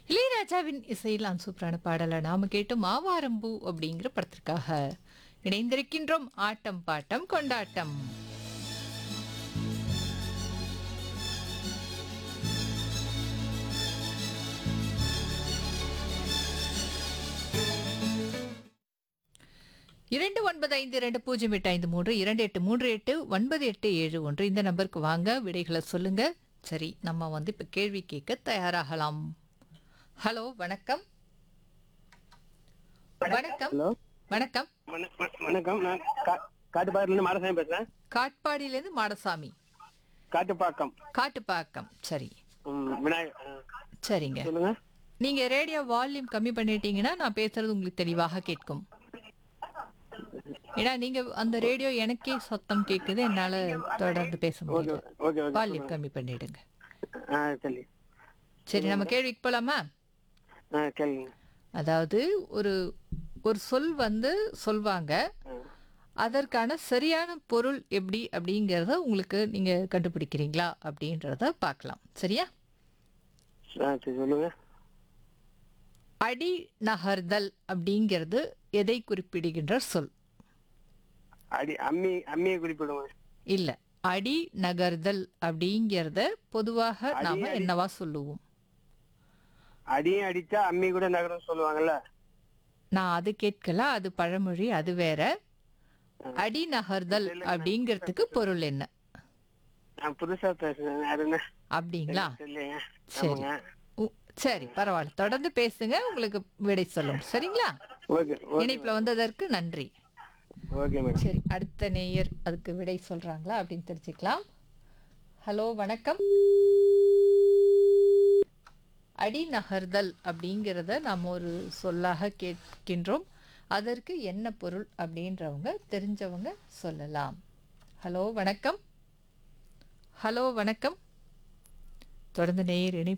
இளையராஜாவின் இசையில் அந்த சூப்பரான பாடலை நாம கேட்டு மாவாரம்பூ அப்படிங்கிற படத்திற்காக இணைந்திருக்கின்றோம் ஆட்டம் பாட்டம் கொண்டாட்டம் இரண்டு ஒன்பது ஐந்து இரண்டு பூஜ்ஜியம் எட்டு ஐந்து மூன்று இரண்டு எட்டு மூன்று எட்டு ஒன்பது எட்டு ஏழு ஒன்று இந்த நம்பருக்கு வாங்க விடைகளை சொல்லுங்க சரி நம்ம வந்து இப்ப கேள்வி கேட்க தயாராகலாம் ஹலோ வணக்கம் வணக்கம் ஹலோ வணக்கம் வண- வண- வணக்கம் நான் கா- காட்டுப்பாக்கத்துலேருந்து மாடசாமி பேசுறேன் காட்பாடியிலேருந்து மாடசாமி காட்டுப்பாக்கம் காட்டுப்பாக்கம் சரி ம், விநாயகர் ஆ, சரிங்க சொல்லுங்க நீங்க ரேடியோ வால்யூம் கம்மி பண்ணிட்டீங்கன்னா நான் பேசுறது உங்களுக்கு தெளிவாக கேட்கும் ஏன்னா நீங்க அந்த ரேடியோ எனக்கே சத்தம் கேட்குது என்னால தொடர்ந்து பேச ஓகே முடியல ஓகே ஓகே வால்யூம் கம்மி பண்ணிடுங்க ஆ சரி சரி நம்ம கேள்விக்கு போலாமா ஆ கேளுங்க அதாவது ஒரு ஒரு சொல் வந்து சொல்வாங்க ஆ. அதற்கான சரியான பொருள் எப்படி அப்படிங்கிறத உங்களுக்கு நீங்க கண்டுபிடிக்கிறீங்களா அப்படின்றத பார்க்கலாம் சரியா ஆ சரி சொல்லுங்க அடி நகர்தல் அப்படிங்கிறது எதை குறிப்பிடுகின்ற சொல் அடி அம்மி அம்மியை குறிப்பிடுவோம் இல்ல அடி நகர்தல் அப்படிங்கிறத பொதுவாக அடி, நாம அடி. என்னவா சொல்லுவோம் அடியும் அடிச்சா அம்மி கூட நகரம் சொல்லுவாங்கல்ல நான் அது கேட்கல அது பழமொழி அது வேற அடி நகர்தல் அப்படிங்கிறதுக்கு பொருள் என்ன நான் புதுசா பேசுறேன் அது என்ன அப்படிங்களா தெரியலைங்க சரி ஆமாங்க உ- சரி பரவாயில்ல தொடர்ந்து பேசுங்க உங்களுக்கு விடை சொல்லும் சரிங்களா ஓகே ஓகே இணைப்புல வந்ததற்கு நன்றி ஓகே மேடம் சரி அடுத்த நேயர் அதுக்கு விடை சொல்றாங்களா அப்படின்னு தெரிஞ்சுக்கலாம் ஹலோ வணக்கம் அடி நகர்தல் அப்படிங்கிறத நாம் ஒரு சொல்லாக கேட்கின்றோம் அதற்கு என்ன பொருள் அப்படின்றவங்க தெரிஞ்சவங்க சொல்லலாம் ஹலோ வணக்கம் ஹலோ வணக்கம் தொடர்ந்து நேயர் இணைப்பு